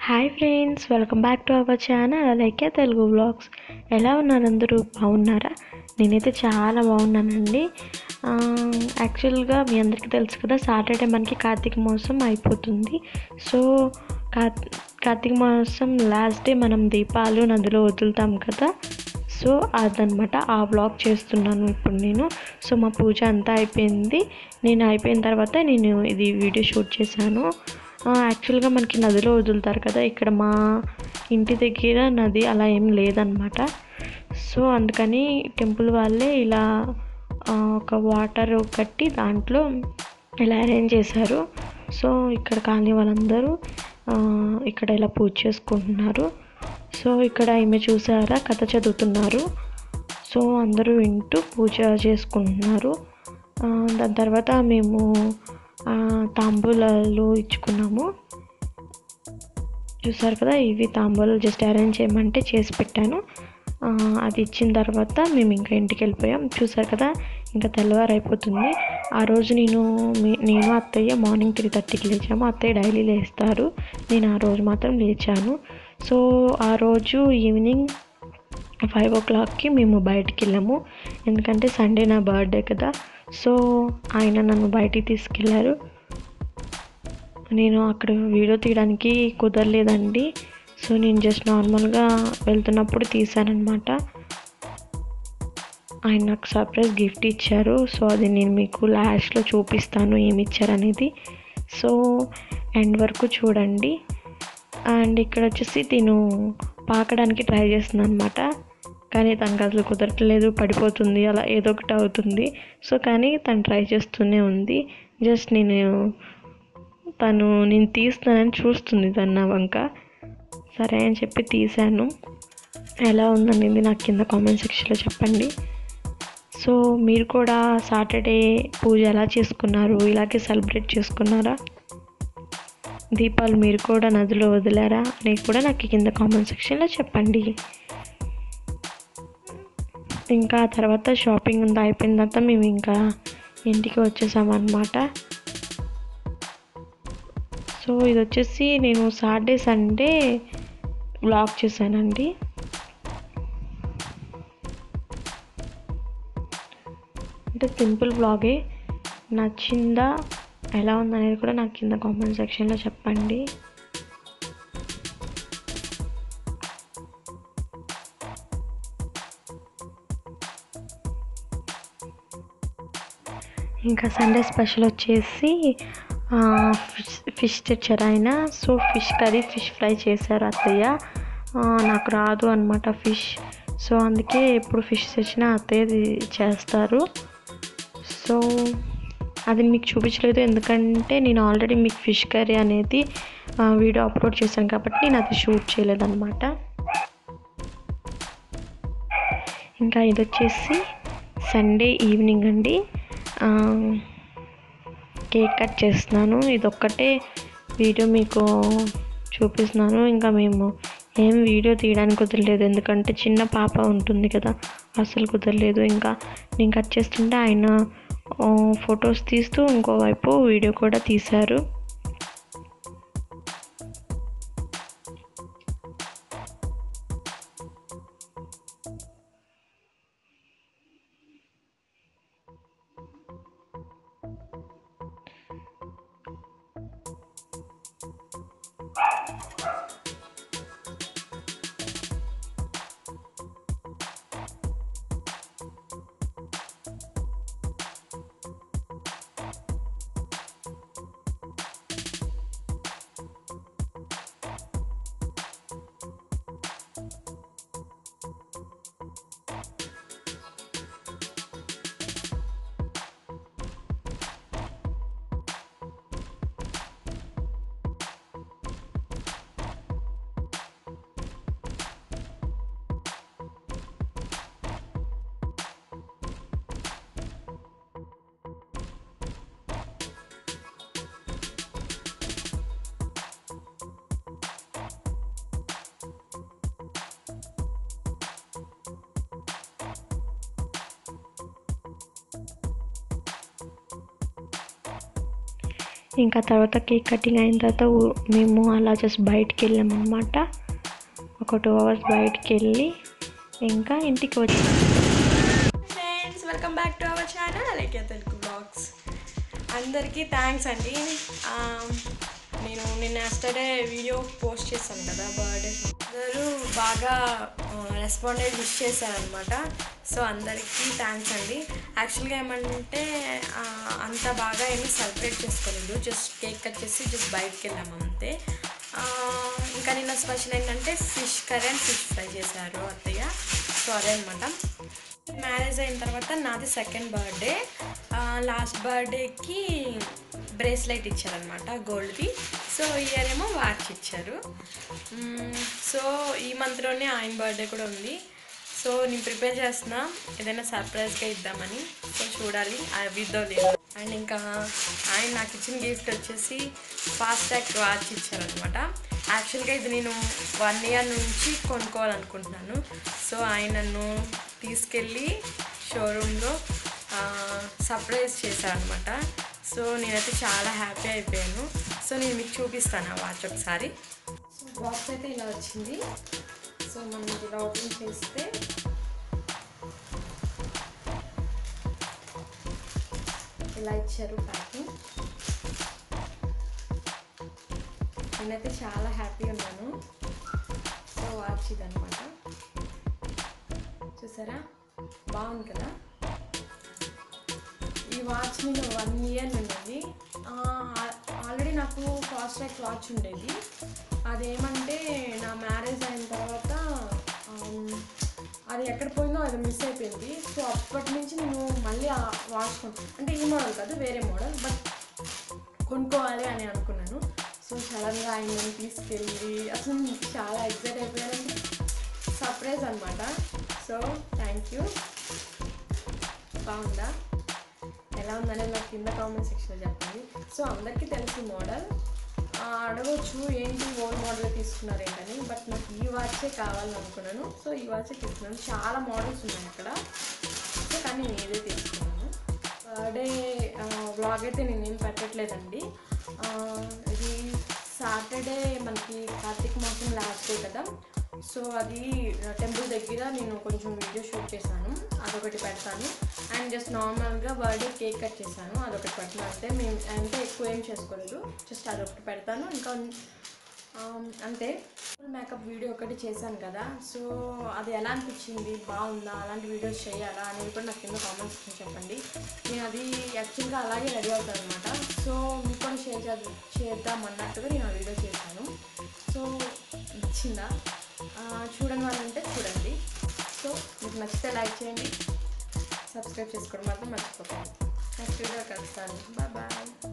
hi friends welcome back to our channel అలాగే Telugu vlogs ఎలా ఉన్నారు అందరూ బాగున్నారా నేనైతే చాలా బాగున్నానండి ఆ, యాక్చువల్గా మీ అందరికీ తెలుసు కదా సాటర్డే మనకి కార్తీక మాసం అయిపోతుంది సో కార్ కార్తీక మాసం లాస్ట్ డే మనం దీపాలు నదిలో వదులుతాం కదా సో అదనమాట ఆ వ్లాగ్ చేస్తున్నాను ఇప్పుడు నేను సో మా పూజ అంతా అయిపోయింది నేను అయిపోయిన తర్వాత నేను ఇది వీడియో షూట్ చేశాను ఆ, యాక్చువల్గా మనకి నదిలో వదులుతారు కదా ఇక్కడ మా ఇంటి దగ్గర నది అలా ఏం లేదనమాట సో అందుకని టెంపుల్ వాళ్ళే ఇలా ఆ, ఒక వాటర్ కట్టి దాంట్లో ఇలా అరేంజ్ చేశారు సో ఇక్కడ కాలనీ వాళ్ళందరూ ఆ, ఇక్కడ ఇలా పూజ చేసుకుంటున్నారు సో ఇక్కడ ఈమె చూసారా కథ చదువుతున్నారు సో అందరూ వింటూ పూజ చేసుకుంటున్నారు ఆ, దాని తర్వాత మేము ఆ, తాంబూలాలు ఇచ్చుకున్నాము చూసారు కదా ఇవి తాంబూలాలు జస్ట్ అరేంజ్ చేయమంటే చేసి పెట్టాను ఆ, అది ఇచ్చిన తర్వాత మేము ఇంకా ఇంటికి వెళ్ళిపోయాం చూసారు కదా ఇంకా తెల్లవారు అయిపోతుంది ఆ రోజు నేను మీ- నేను అత్తయ్య మార్నింగ్ త్రీ థర్టీకి లేచాము అత్తయ్య డైలీ లేస్తారు నేను ఆ రోజు మాత్రం లేచాను సో ఆ రోజు ఈవినింగ్ ఫైవ్ ఓ క్లాక్కి మేము బయటికి వెళ్ళాము ఎందుకంటే సండే నా బర్త్డే కదా సో ఆయన నన్ను బయటికి తీసుకెళ్లారు నేను అక్కడ వీడియో తీయడానికి కుదరలేదండి సో నేను జస్ట్ నార్మల్గా వెళ్తున్నప్పుడు తీసానమాట ఆయన నాకు సర్ప్రైజ్ గిఫ్ట్ ఇచ్చారు సో అది నేను మీకు లాస్ట్లో చూపిస్తాను ఏమి ఇచ్చారనేది సో ఎండ్ వరకు చూడండి అండ్ ఇక్కడ వచ్చేసి తిను పాకడానికి ట్రై చేస్తుంది అనమాట కానీ తనకు అసలు కుదరట్లేదు పడిపోతుంది అలా ఏదో ఒకటి అవుతుంది సో కానీ తను ట్రై చేస్తూనే ఉంది జస్ట్ నేను తను నేను తీస్తానని చూస్తుంది తను నా వంక సరే అని చెప్పి తీశాను ఎలా ఉందనేది నాకు కింద కామెంట్ సెక్షన్లో చెప్పండి సో మీరు కూడా సాటర్డే పూజ ఎలా చేసుకున్నారు ఇలాగే సెలబ్రేట్ చేసుకున్నారా దీపాలు మీరు కూడా నదిలో వదిలారా అనేది కూడా నాకు కింద కామెంట్ సెక్షన్లో చెప్పండి ఇంకా ఆ తర్వాత షాపింగ్ అంతా అయిపోయిన తర్వాత మేము ఇంకా ఇంటికి వచ్చేసామన్నమాట సో ఇది వచ్చేసి నేను సాటర్డే సండే బ్లాగ్ చేశానండి అంటే సింపుల్ బ్లాగే నచ్చిందా ఎలా ఉందనేది కూడా నాకు కింద కామెంట్ సెక్షన్లో చెప్పండి ఇంకా సండే స్పెషల్ వచ్చేసి ఆ, ఫిష్ ఫిష్ తెచ్చారు ఆయన so fish curry fish fry చేశారు అత్తయ్య ఆ, నాకు రాదు అనమాట ఫిష్ సో అందుకే ఎప్పుడు ఫిష్ తెచ్చినా అత్తయ్య ఇది చేస్తారు సో అది మీకు చూపించలేదు ఎందుకంటే నేను ఆల్రెడీ మీకు ఫిష్ కర్రీ అనేది ఆ, వీడియో అప్లోడ్ చేశాను కాబట్టి నేను అది షూట్ చేయలేదన్నమాట ఇంకా ఇది వచ్చేసి సండే ఈవినింగ్ అండి ఆ, కేక్ కట్ చేస్తున్నాను ఇది ఒక్కటే వీడియో మీకు చూపిస్తున్నాను ఇంకా మేము ఏం వీడియో తీయడానికి కుదరలేదు ఎందుకంటే చిన్న పాప ఉంటుంది కదా అసలు కుదరలేదు ఇంకా నేను కట్ చేస్తుంటే ఆయన ఫొటోస్ తీస్తూ ఇంకోవైపు వీడియో కూడా తీశారు ఇంకా తర్వాత కేక్ కటింగ్ అయిన తర్వాత ఊ- మేము అలా జస్ట్ బయటికి వెళ్ళామన్నమాట ఒక టూ అవర్స్ బయటికి వెళ్ళి ఇంకా ఇంటికి వచ్చి friends welcome back to our channel అలాగే తెలుగు బ్లాగ్స్ అందరికీ థ్యాంక్స్ అండి ఆ, నేను నిన్న ఎస్టర్డే వీడియో పోస్ట్ చేశాను కదా బర్త్డే అందరూ బాగా రెస్పాండెడ్ విష్ చేశారనమాట సో అందరికీ థ్యాంక్స్ అండి యాక్చువల్గా ఏమంటే ఆ, అంత బాగా ఏమీ సెలబ్రేట్ చేసుకోలేదు జస్ట్ కేక్ కట్ చేసి జస్ట్ బయటకు వెళ్ళాము అంతే ఆ, ఇంకా నిన్న స్పెషల్ ఏంటంటే fish curry and fish fry చేశారు అత్తయ్య సో అదే అనమాట మ్యారేజ్ అయిన తర్వాత నాది సెకండ్ బర్త్డే లాస్ట్ బర్త్డేకి బ్రేస్లెట్ ఇచ్చారనమాట గోల్డ్ది సో ఇయర్ ఏమో వాచ్ ఇచ్చారు మ్మ్, సో ఈ మంత్లోనే ఆయన బర్త్డే కూడా ఉంది సో నేను ప్రిపేర్ చేస్తున్నా ఏదైనా సర్ప్రైజ్గా ఇద్దామని సో చూడాలి అవిద్దో లేదు అండ్ ఇంకా ఆయన నాకు ఇచ్చిన గిఫ్ట్ వచ్చేసి ఫాస్ట్ ట్యాగ్ వాచ్ ఇచ్చారనమాట యాక్చువల్గా ఇది నేను వన్ ఇయర్ నుంచి కొనుక్కోవాలనుకుంటున్నాను సో ఆయన నన్ను తీసుకెళ్ళి షోరూంలో సర్ప్రైజ్ చేశారనమాట సో నేనైతే చాలా హ్యాపీ అయిపోయాను సో నేను మీకు చూపిస్తాను ఆ వాచ్ ఒకసారి సో బాక్స్ అయితే ఇలా వచ్చింది సో మనం ఇలా ఓపెన్ చేస్తే ఇలా ఇచ్చారు ప్యాకింగ్ నేనైతే చాలా హ్యాపీగా ఉన్నాను సో వాచ్ ఇదనమాట చూసారా బాగుంది కదా ఈ వాచ్ నేను వన్ ఇయర్ ఉన్నది ఆల్రెడీ నాకు ఫాస్ట్ ట్రాక్ వాచ్ ఉండేది అదేమంటే నా మ్యారేజ్ అయిన తర్వాత ఆమ్, అది ఎక్కడ పోయిందో అది మిస్ అయిపోయింది సో అప్పటి నుంచి నేను మళ్ళీ ఆ వాచ్ కొను అంటే ఈ మోడల్ కాదు వేరే మోడల్ బట్ కొనుక్కోవాలి అని అనుకున్నాను సో సడన్గా ఆయన నన్ను తీసుకెళ్ళి అసలు నేను చాలా ఎక్సైట్ అయిపోయానంటే సర్ప్రైజ్ అనమాట సో థ్యాంక్ యూ బాగుందా ఎలా ఉందనేది నాకు కింద కామెంట్ సెక్షన్లో చెప్పండి సో అందరికీ తెలుసు మోడల్ అడగొచ్చు ఏంటి ఓల్డ్ మోడల్ తీసుకున్నారు ఏంటని బట్ నాకు ఈ వాచే కావాలని అనుకున్నాను సో ఈ వాచే తీసుకున్నాను చాలా మోడల్స్ ఉన్నాయి ఇక్కడ సో కానీ నేను ఇదే తీసుకున్నాను బర్త్డే వ్లాగ్ అయితే నేనేం పెట్టట్లేదండి ఆ, ఇది సాటర్డే మనకి కార్తీక మాసం లాస్ట్ డే కదా సో అది టెంపుల్ దగ్గర నేను కొంచెం వీడియో షూట్ చేశాను అదొకటి పెడతాను అండ్ జస్ట్ నార్మల్గా బర్త్డే కేక్ కట్ చేశాను అదొకటి పెడతాను అంటే మేము అంటే ఎక్కువ ఏం చేసుకోలేదు జస్ట్ అదొకటి పెడతాను ఇంకా ఆమ్, అంతే ఫుల్ మేకప్ వీడియో ఒకటి చేశాను కదా సో అది ఎలా అనిపించింది బాగుందా అలాంటి వీడియోస్ చేయాలా అనేది కూడా నాకు కింద కామెంట్స్ చెప్పండి నేను అది యాక్చువల్గా అలాగే రెడీ అవుతాను అనమాట సో మీకు కూడా షేర్ చేద్దాం చేద్దాం అన్నట్టుగా నేను ఆ వీడియో చేశాను సో నచ్చిందా ఆ, చూడని వాళ్ళు ఉంటే చూడండి సో మీకు నచ్చితే లైక్ చేయండి సబ్స్క్రైబ్ చేసుకోవడం మాత్రం మర్చిపోకండి నెక్స్ట్ వీడియో కలుస్తాను బాయ్ బాయ్